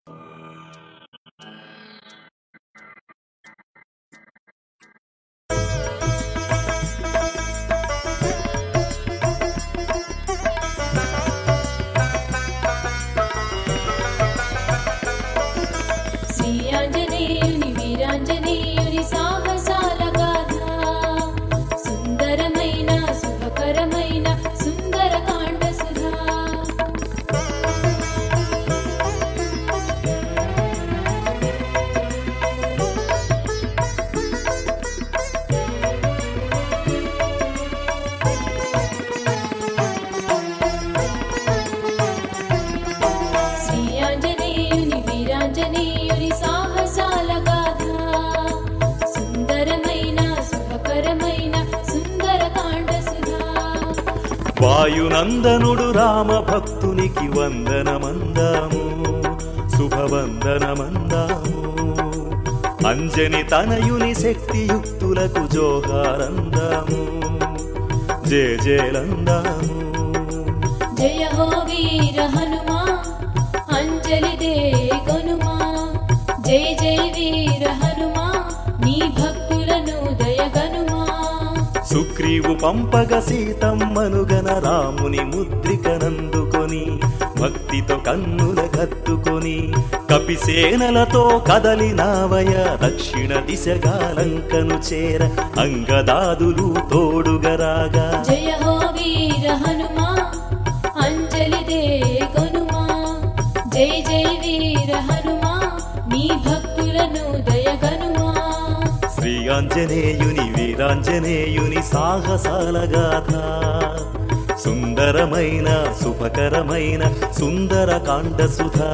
శ్రీ ఆంజనేయుని వీరాంజనేయుని సాహసాల గాథ సుందరమైన శుభకరమైన సుందర కాండ సుధా శ్రీ ఆంజనేయుని వీరాంజనేయుని సాహసాల గాథ సుందరమైన శుభకరమైన సుందర కాండ సుధా వాయునందనుడు రామ భక్తునికి వందనమందాము శుభవందనమందాము అంజని తనయుని శక్తియుక్తులకు జోహారందాము జయ జయలందాము జయ హో వీర హనుమా అంజలి దే గనుమా జయ జయ వీర హనుమా నీ భక్తులను దయగనుమా సుగ్రీవు పంపగ సీతమ్మనుగన రాముని ముద్రికనందుకొని భక్తితో కన్నుల కత్తుకొని కపిసేనలతో కదలినావయ దక్షిణ దిశగా లంకను చేర అంగదాదులు తోడుగరాగా జయ హో వీర హనుమా అంజలి దే గనుమా జయ జయ వీర హనుమా నీ భక్తులను దయగనుమా శ్రీ ఆంజనేయుని వీరాంజనేయుని సాహసాల గాథ సుందరమైన శుభకరమైన సుందర కాండ సుధా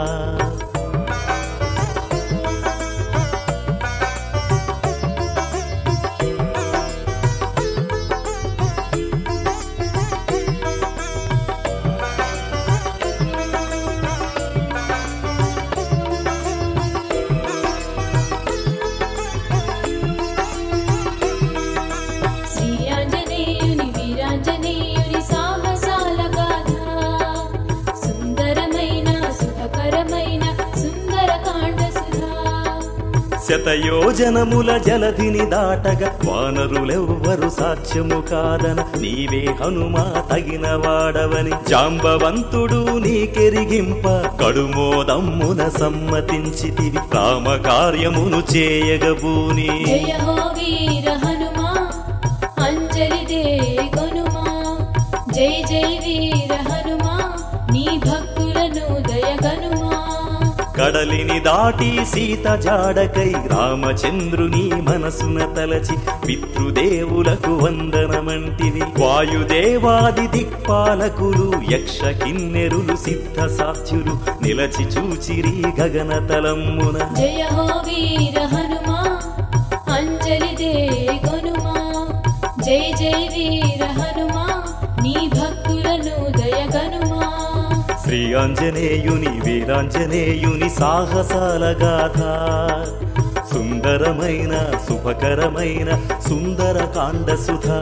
శ్రీ ఆంజనేయుని వీరాంజనేయుని సాహసాల గాథ సుందరమైన శుభకరమైన సుందర కాండ సుధా శతయోజనముల జలధిని దాటగా వానరులెవ్వరు సాధ్యము కాదన నీవే హనుమా తగిన వాడవని జాంబవంతుడు నీకెరిగింప కడుమోదమ్మున సమ్మతించితివి రామ కార్యమును చేయగబూని జయ హో వీర హనుమా అంజలి దే గనుమా జయ జయ వీర హనుమా నీ భక్తులను దయగనుమా కడలిని దాటి సీత జాడకై రామచంద్రుని మనసున తలచి పితృదేవులకు వందనమంటివి వాయుదేవాది దిక్పాలకులు యక్ష కిన్నెరులు సిద్ధ సాధ్యులు నిలచి చూచిరి గగనతలమ్మున జయ హో వీర హనుమా అంజలి దే గనుమా జయ జయ వీర హనుమా నీ భక్తులను దయగనుమా శ్రీ ఆంజనేయుని వీరాంజనేయుని సాహసాల గాథ సుందరమైన శుభకరమైన సుందర కాండ సుధా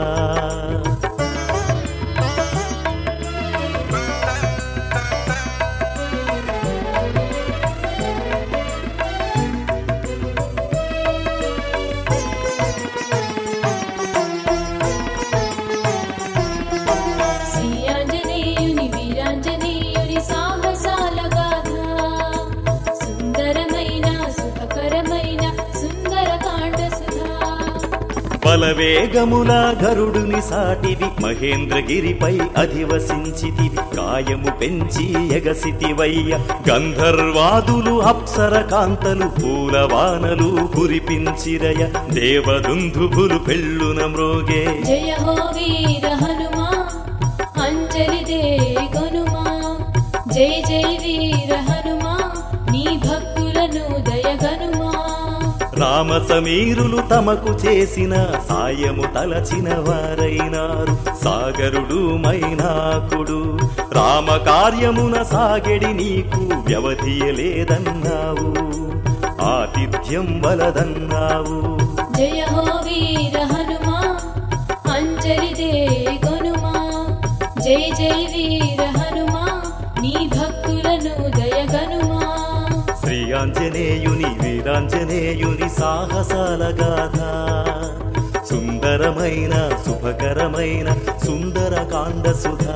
శ్రీ ఆంజనేయుని వీరాంజనేయుని సాహసాల గాథ సుందరమైన శుభకరమైన సుందర కాండ సుధా బలవేగముల గరుడుని సాటివి మహేంద్రగిరిపై అధివసించితివి కాయము పెంచి ఎగసితివయ్య గంధర్వాదులు అప్సర కాంతలు పూలవానలు కురిపించిరయ దేవదుందుభులు పెళ్ళున మ్రోగే జయ హో వీర హనుమా అంజలి దే గనుమా జయ జయ వీర హనుమా నీ భక్తులను దయగనుమా రామ సమీరులు తమకు చేసిన సాయము తలచిన వారైనారు సాగరుడు మైనాకుడు రామ కార్యమున సాగెడి నీకు వ్యవధియలేదన్నావు ఆతిథ్యం వలదన్నావు జయ హో వీర హనుమా అంజలి దే గనుమా జయ జయ వీర హనుమా నీ భక్తులను దయగనుమా శ్రీ ఆంజనేయుని వీరాంజనేయుని సాహసాల గాథ సుందరమైన శుభకరమైన సుందర కాండ సుధా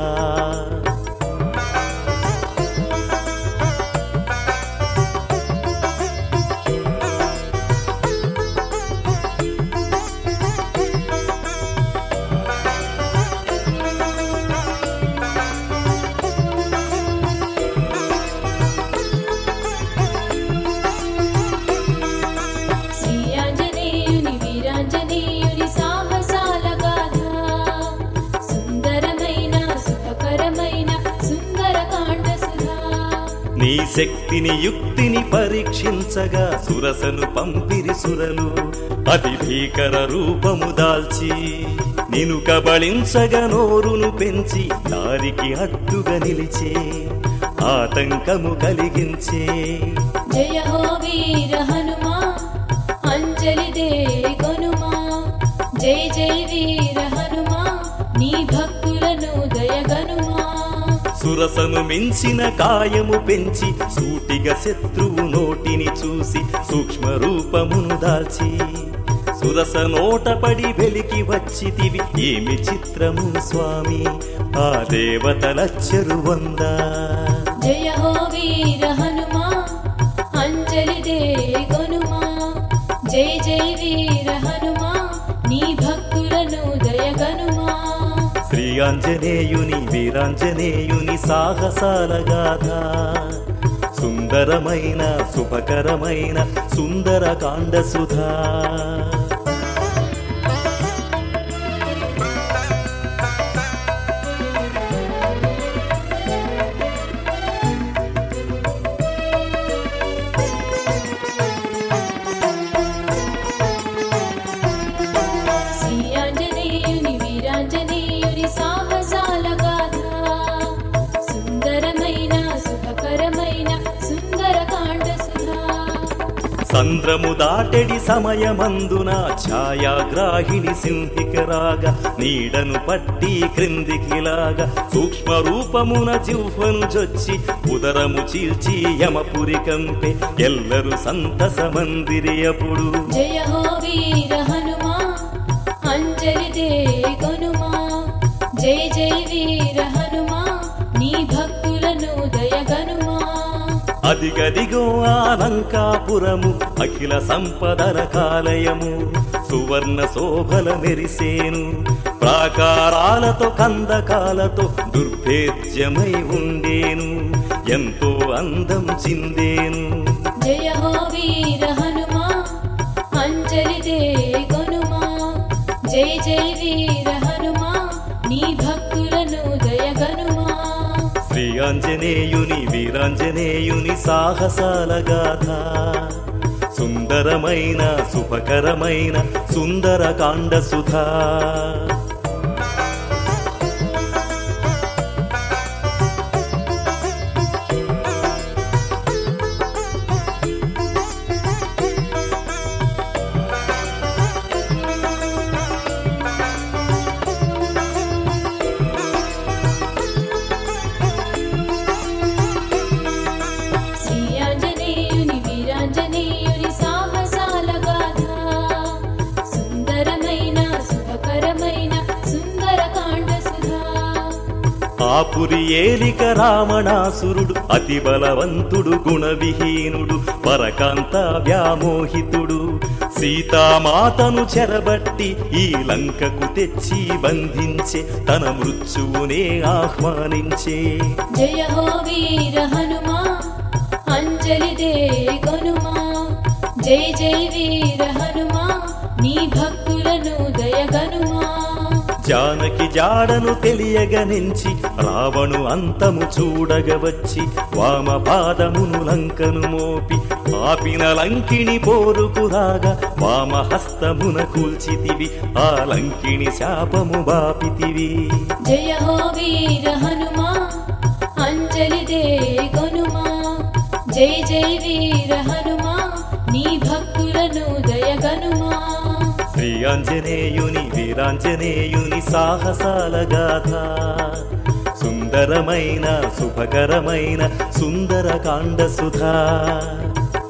శ్రీ ఆంజనేయుని వీరాంజనేయుని సాహసాల గాథ సుందరమైన సుఖకరమైన సుందరకాండ సుధా నీ శక్తిని యుక్తిని పరీక్షించగా సురసను పంపిరి సురలు అతి భీకర రూపము దాల్చి నిను కబళించగా నోరును పెంచి దారికి అడ్డుగా నిలిచే ఆతంకము కలిగించే జయ హో వీర హనుమా అంజలి దే కొనుమా జై జై వీర హనుమా నీ భక్తులను దయగనుమా సురసను మించిన కాయము పెంచి సూటిగా శత్రువు నోటిని చూసి సూక్ష్మ రూపమును దాల్చి సురస నోటపడి వెలికి వచ్చితివి ఏమి చిత్రము స్వామి ఆ దేవతలచ్చరు వందా జయ హో వీర హనుమా అంజలి దే కొనుమా జై జై వీర హనుమా నీ భక్తులను దయగనుమా శ్రీ ఆంజనేయుని వీరాంజనేయుని సాహసాల గాథ సుందరమైన శుభకరమైన సుందర కాండ సుధా శ్రీ ఆంజనేయుని వీరాంజనేయుని సాహసాల గాథ సుందరమైన సుఖకరమైన సుందరకాండ సుధా సంద్రము దాటెడి సమయమందున ఛాయాగ్రాహిణి సింహికరాగా నీడను పట్టి క్రిందికిలాగా సూక్ష్మ రూపమున జిహ్వను జొచ్చి ఉదరము చీల్చి యమపురి కంపే ఎల్లరు సంతసమందిరి అప్పుడు జయ హో వీర హనుమా అంజలి దే కొనుమా జై జై వీర హనుమా నీ భక్తులను దయగనుమా అదిగదిగో ఆలంకాపురము అఖిల సంపదల కాలయము సువర్ణ శోభల మెరిసేను ప్రాకారాలతో కందకాలతో దుర్భేద్యమై ఉండేను ఎంతో అందం చిందేను జయ హో వీర హనుమా అంజలి దే కొనుమా జై జై వీర హనుమా నీ భక్తులను దయగనుమా శ్రీ ఆంజనేయుని వీరాంజనేయుని సాహసాల గాథ సుందరమైన శుభకరమైన సుందర కాండ సుధా శ్రీ ఆంజనేయుని వీరాంజనేయుని సాహసాల గాథ సుందరమైన శుభకరమైన సుందరకాండ సుధా ఆపురి ఏలిక రావణాసురుడు అతి బలవంతుడు గుణవిహీనుడు పరకాంత వ్యామోహితుడు సీతామాతను చెరబట్టి ఈ లంకకు తెచ్చి బంధించే తన మృత్యువునే ఆహ్వానించే జయ హో వీర హనుమా అంజలి దే కొనుమా జై జై వీర హనుమా నీ భక్తులను దయగనుమా జానకి జాడను తెలియగనించి రావణు అంతము చూడగవచ్చి వామ పాదమును లంకను మోపి ఆపిన లంకిని పోరుకు రాగా వామ హస్తమున కూల్చితివి ఆ లంకిని శాపము బాపితివి జయ హో వీర హనుమా అంజలి దే కొనుమా జై జై వీర హనుమా నీ భక్తులను దయగనుమా శ్రీ ఆంజనేయుని వీరాంజనేయుని సాహసాల గాథ సుందరమైన శుభకరమైన సుందర కాండ సుధా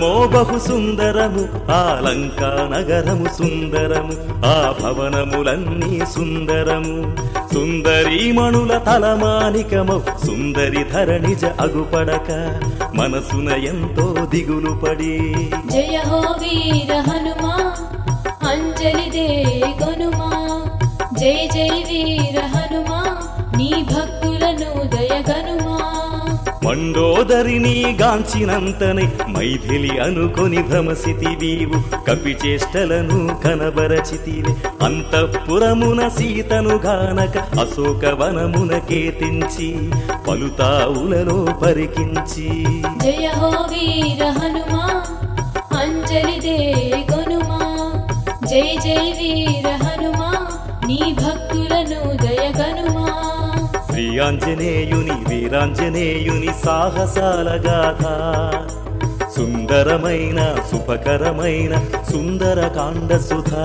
భవనమో బహు సుందరము ఆ లంకా నగరము సుందరము ఆ భవనములన్నీ సుందరము సుందరీమణుల తలమానికము సుందరి ధరణిజ అగుపడక మనసున ఎంతో దిగులు పడి జయ హో వీర హనుమా అంజలి దే గొనుమా జై జై వీర హనుమా నీ భక్తులను దయగనుమా మండోదరిని గాంచినంతనే మైథిలి అనుకొని భ్రమసితివీవు కపిచేష్టలను కనబరచితివే అంతఃపురమున సీతను గానక అశోకవనమునకే తెంచి పలుతావులలో పరికించి జయ హో వీర హనుమా అంజలి దే గొనుమా జై జై వీర హనుమా నీ భక్తులను దయగనుమా శ్రీ ఆంజనేయుని వీరాంజనేయుని సాహసాల గాథ సుందరమైన సుఖకరమైన సుందరకాండ సుధా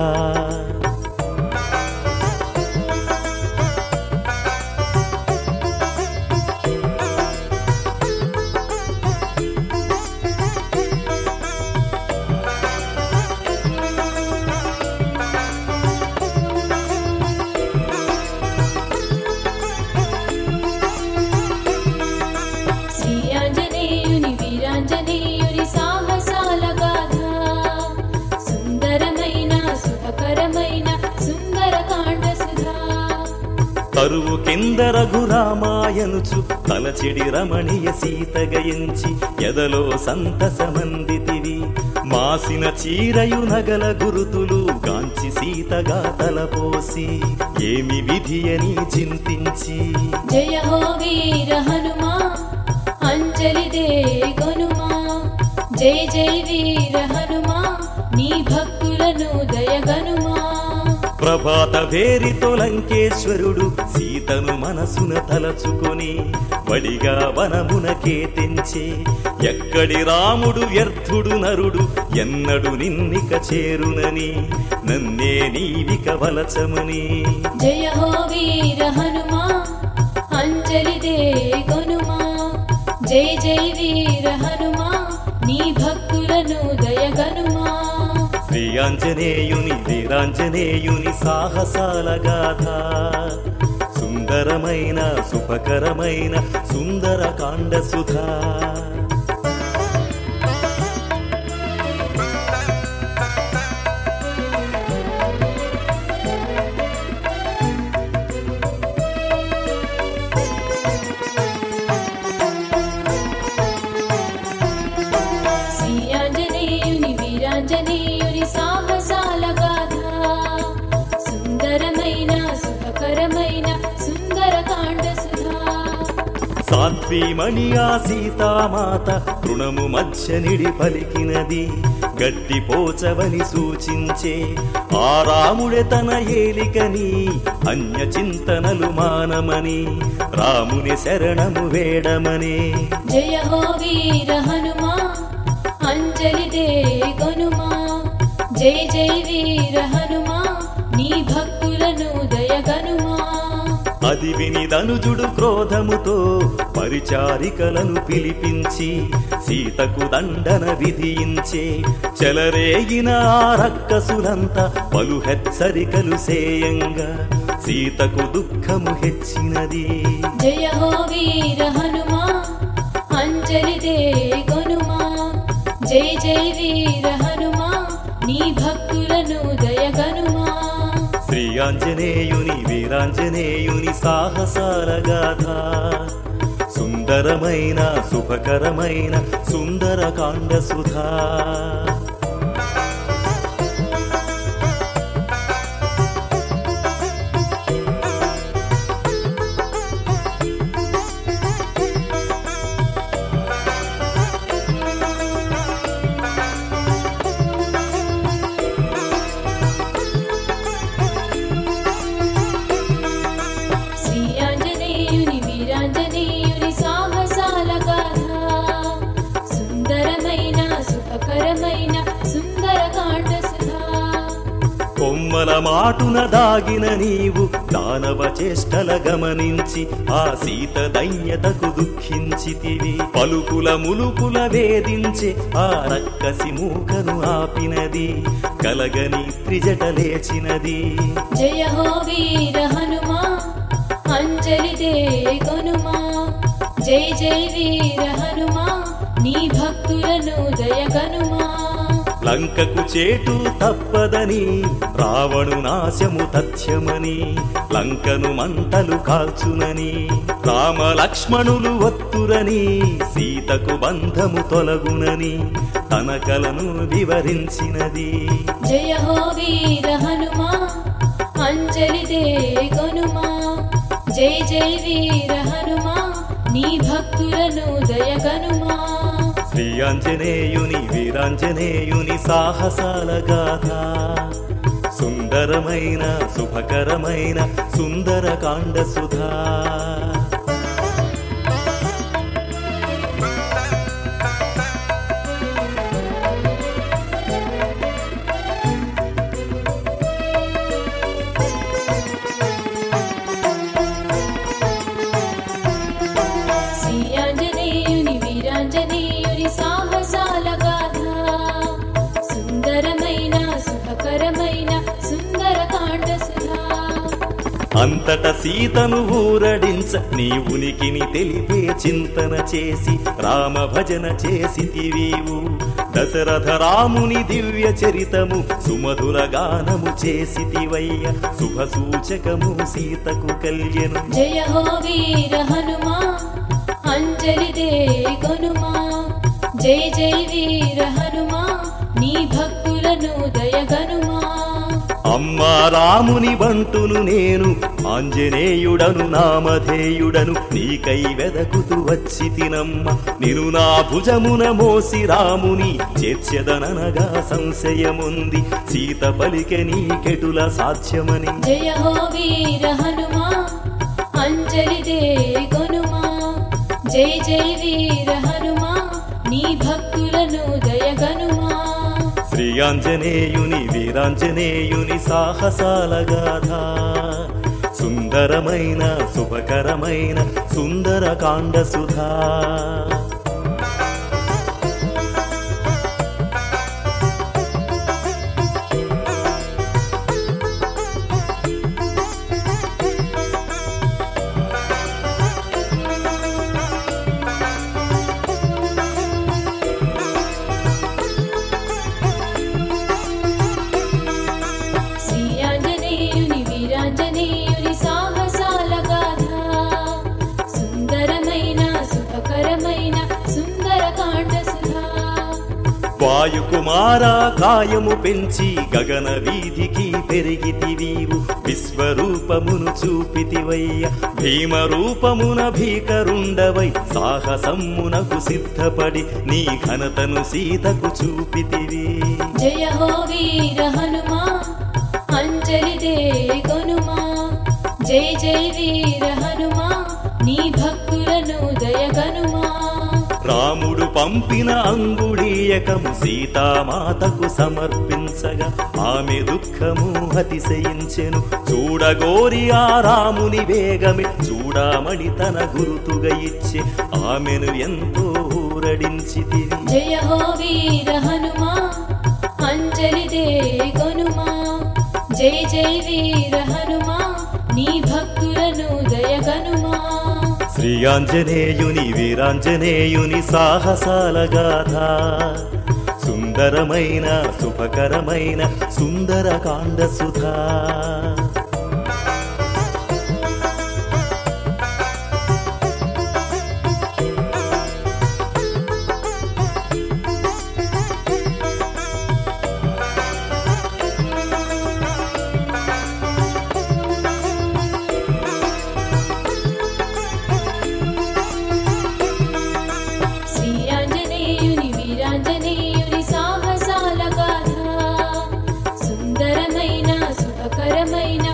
శ్రీ ఆంజనేయుని వీరాంజనేయుని సాహసాల గాథ సుందరమైన సుఖకరమైన సుందరకాండ సుధా కరువు కింద రఘురామాయనుచు తలచెడి రమణీయ సీతగయించి ఎదలో సంతసమందితివి మాసిన చీరయు నగల గురుతులు గాంచి సీతగా తలపోసి ఏమి విధి అని చింతించి జయ హో వీర హనుమా అంజలి దే గొనుమా జై జై వీర హనుమా నీ భక్తులను దయగనుమా ప్రభాత భేరితో లంకేశ్వరుడు సీతను మనసున తలచుకొని వడిగా వనమునకే తెంచే ఎక్కడి రాముడు వ్యర్థుడు నరుడు ఎన్నడు నిన్నిక చేరునని నన్నే నీవిక వలచమని జయ హో వీర హనుమా అంజలి దే గొనుమా జై జై వీర హనుమా నీ భక్తులను దయగనుమా శ్రీ ఆంజనేయుని వీరాంజనేయుని సాహసాల గాథ సుందరమైన సుఖకరమైన సుందరకాండ సుధా శ్రీ ఆంజనేయుని వీరాంజనేయుని సాహసాల గాథ సుందరమైన సుఖకరమైన సుందరకాండ సుధా సాత్వీమణి ఆ సీతామాత తృణము మధ్య నిడి పలికినది గట్టి పోచవని సూచించే ఆ రాముడే తన ఏలికని అన్య చింతనలు మానమని రాముని శరణము వేడమని జయ హో వీర హనుమా అంజలి దే గొనుమా జై జై వీర హనుమా నీ భక్తులను దయగనుమా అది విని ధనుజుడు క్రోధముతో పరిచారికలను పిలిపించి సీతకు దండన విధించే చెలరేగిన ఆ రక్కసులంతా పలు హెచ్చరికలు సేయంగా సీతకు దుఃఖము హెచ్చినది జయ హో వీర హనుమా అంజలి దే గొనుమా జై జై వీర హనుమా నీ భక్తులను దయగనుమా శ్రీ ఆంజనేయుని వీరాంజనేయుని సాహసాల గాథ సుందరమైన సుఖకరమైన సుందరకాండ సుధా శ్రీ ఆంజనేయుని వీరాంజనేయుని సాహసాల గాథ సుందరమైన సుఖకర మాటున దాగిన నీవు దానవ చేష్టల గమనించి ఆ సీత దైన్యతకు దుఃఖించితివి పలుకుల ములుకుల వేధించే ఆ రక్కసి మూకను ఆపినది కలగని త్రిజట లేచినది జయ హో వీర హనుమా అంజలి దే కొనుమా జై జై వీర హనుమా నీ భక్తులను దయగనుమా లంకకు చేటు తప్పదని రావణు నాశము తథ్యమని లంకను మంటలు కాల్చునని రామ లక్ష్మణులు వత్తురని సీతకు బంధము తొలగునని తన కలను వివరించినది జయ హో వీర హనుమా అంజలి దే కొనుమా జై జై వీర హనుమా నీ భక్తులను దయగనుమా శ్రీ ఆంజనేయుని వీరాంజనేయుని సాహసాల గాథ సుందరమైన శుభకరమైన సుందరకాండ సుధా శ్రీ ఆంజనేయుని వీరాంజనేయుని సాహసాల గాథ సుందరమైన శుభకరమైన సుందరకాండ సుధా అంతట సీతను ఊరడించ నీ ఉనికిని తెలిపే చింతన చేసి రామ భజన చేసితివీవు దశరథ రాముని దివ్య చరితము సుమధుర గానము చేసితివయ్య శుభ సూచకము సీతకు కల్యను జయ హో వీర హనుమా అంజలి దే కొనుమా జై జై వీర హనుమా నీ భక్తులను దయగనుమా అమ్మా రాముని బంటును నేను ఆంజనేయుడను నామధేయుడను నీకై వెదకుతూ వచ్చి తినమ్మ నిను నా భుజమున మోసి రాముని చేర్చెదననగా సంశయముంది సీత పలికె నీకెటుల సాధ్యమని జయ హో వీర హనుమా అంజలి దే కొనుమా జై జై వీర హనుమా నీ భక్తులను దయగనుమా శ్రీ ఆంజనేయుని వీరాంజనేయుని సాహసాల గాథ సుందరమైన శుభకరమైన సుందరకాండ సుధా శ్రీ ఆంజనేయుని వీరాంజనేయుని సాహసాల గాథ సుందరమైన శుభకరమైన సుందరకాండ సుధా వాయుకుమార కాయము పెంచి గగన వీధికి పెరిగితివీవు విశ్వరూపమును చూపితివయ్య భీమ రూపమున భీకరుండవై సాహసమ్మునకు సిద్ధపడి నీ ఘనతను సీతకు చూపితివి జయ హో వీర హనుమా అంజలి దే కొనుమా జై జై వీర హనుమా నీ భక్తులను దయగనుమా రాముడు పంపిన అంగుళీయకము సీతామాతకు సమర్పించగా ఆమె దుఃఖము అతిశయించెను చూడగోరి ఆ రాముని వేగమే చూడామణి తన గురుతుగా ఇచ్చే ఆమెను ఎంతో ఊరడించితివి జయ హో వీర హనుమా అంజలి దే కొనుమా జై జై వీర హనుమా నీ భక్తులను దయగనుమా శ్రీ ఆంజనేయుని వీరాంజనేయుని సాహసాల గాథ సుందరమైన శుభకరమైన సుందరకాండ సుధా శ్రీ ఆంజనేయుని వీరాంజనేయుని సాహసాల గాథ సుందరమైన శుభకరమైన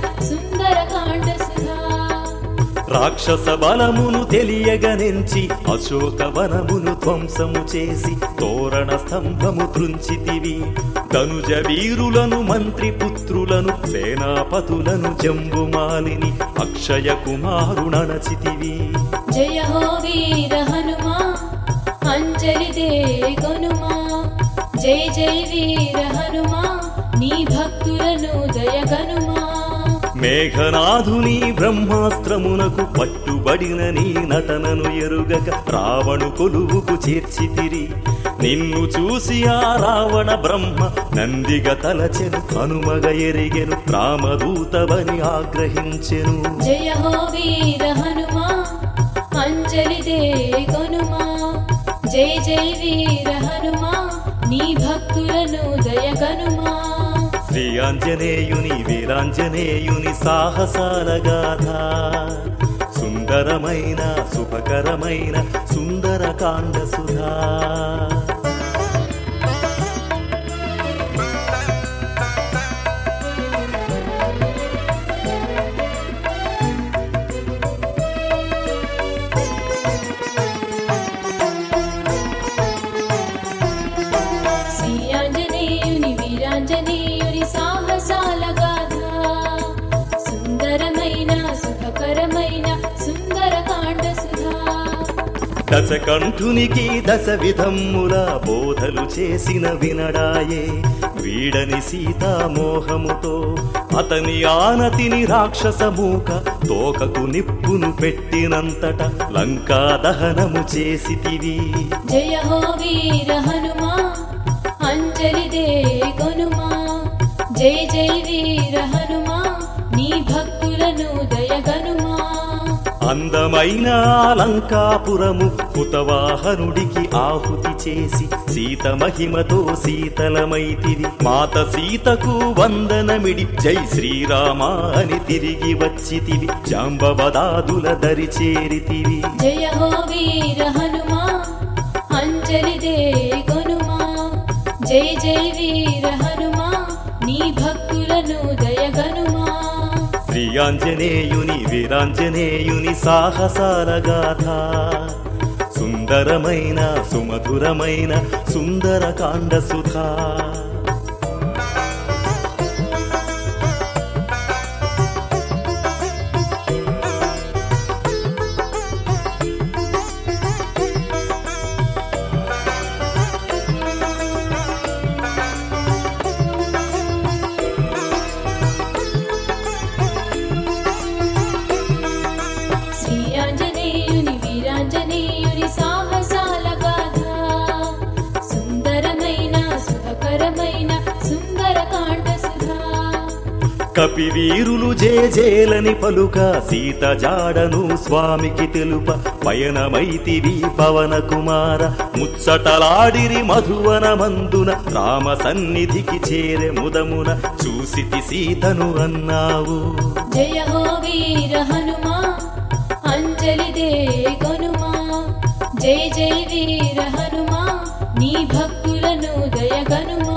రాక్షస బలమును తెలియగనెంచి అశోకవనమును ధ్వంసము చేసి తోరణ స్తంభము త్రుంచితివి ధనుజ వీరులను మంత్రి పుత్రులను సేనాపతులను జంబుమాలిని అక్షయ కుమారుణచితివి జయ హో వీర హనుమా అంజలి దే కొనుమా జై జై వీర హనుమా నీ భక్తులను దయగనుమా మేఘనాథుని బ్రహ్మాస్త్రమునకు పట్టుబడిన నీ నటనను ఎరుగక రావణు కొలువుకు చేర్చితిరి నిన్ను చూసి ఆ రావణ బ్రహ్మ నందిగ తలచెను హనుమగ ఎరిగెను రామదూతవని ఆగ్రహించెను జయ హో వీర హనుమా అంజలి దే కొనుమా జై జై వీర హనుమా నీ భక్తులను దయగనుమా శ్రీ ఆంజనేయుని వీరాంజనేయుని సాహసాల గాథ సుందరమైన శుభకరమైన సుందరకాండ సుధా శ్రీ ఆంజనేయుని వీరాంజనేయుని సాహసాల గాథ సుందరమైన సుఖకరమైన సుందరకాండ సుధా దశకంఠునికి దశ విధమ్ముల బోధలు చేసిన వినడాయే వీడని సీతామోహముతో అతని ఆనతిని రాక్షస మూక తోకకు నిప్పును పెట్టినంతట లంకా దహనము చేసితివి జయ హో వీర హనుమా అంజలి దే కొనుమా జై జై వీర హనుమా నీ భక్తులను దయగనుమా అందమైన లంకాపురము హుతవాహనుడికి ఆహుతి చేసి సీత మహిమతో శీతలమైతివి మాత సీతకు వందనమిడి జై శ్రీరామ అని తిరిగి వచ్చితివి జాంబవదాదుల దరి చేరితివి జయ హో వీర హనుమా అంజలి దే కొనుమా జై జై వీర హనుమా నీ భక్తులను దయగనుమా శ్రీ ఆంజనేయుని వీరాంజనేయుని సాహసాల గాథ సుందరమైన సుమధురమైన సుందరకాండ సుధా శ్రీ ఆంజనేయుని వీరాంజనేయుని సాహసాల గాథ సుందరమైన సుఖకరమైన సుందరకాండ సుధా కపివీరులు జేజేలని పలుక సీత జాడను స్వామికి తెలుప పయనమైతివి పవన కుమార ముచ్చటలాడిరి మధువన మందున రామ సన్నిధికి చేరె ముదమున చూసితి సీతను అన్నావు జయ హో వీర హనుమా అంజలి దే కొనుమా జై జై వీర హనుమా నీ భక్తులను దయగనుమా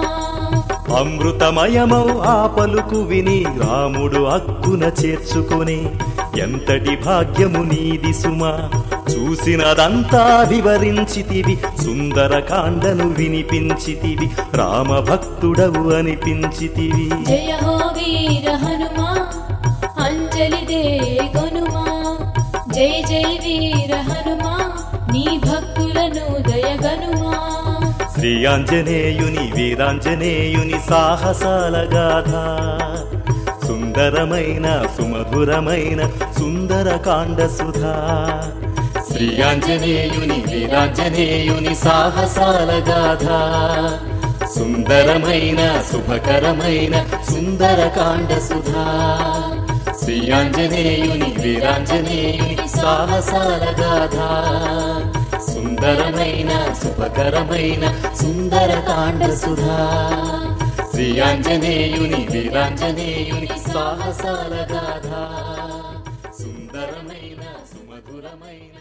అమృతమయమౌ ఆ పలుకు విని రాముడు అక్కున చేర్చుకొని ఎంతటి భాగ్యము నీది సుమా చూసినదంతా వివరించితివి సుందరకాండను వినిపించితివి రామ భక్తుడవు అనిపించితివి జయ హో వీర హనుమా అంజలి దే కొనుమా జై జై వీర హనుమా నీ భక్తులను దయగనుమా శ్రీ ఆంజనేయుని వీరాంజనేయుని సాహసాల గాథ సుందరమైన సుమధురమైన సుందరకాండ సుధా శ్రీ ఆంజనేయుని వీరాంజనేయుని సాహసాల గాథ సుందరమైన శుభకరమైన సుందరకాండ సుధా శ్రీ ఆంజనేయుని వీరాంజనేయుని సాహసాల గాథ సుందరమైన శుభకరమైన సుందరకాండ సుధా శ్రీ ఆంజనేయుని వీరాంజనేయుని సాహసాల గాథ సుందరమైన సుమధురమైన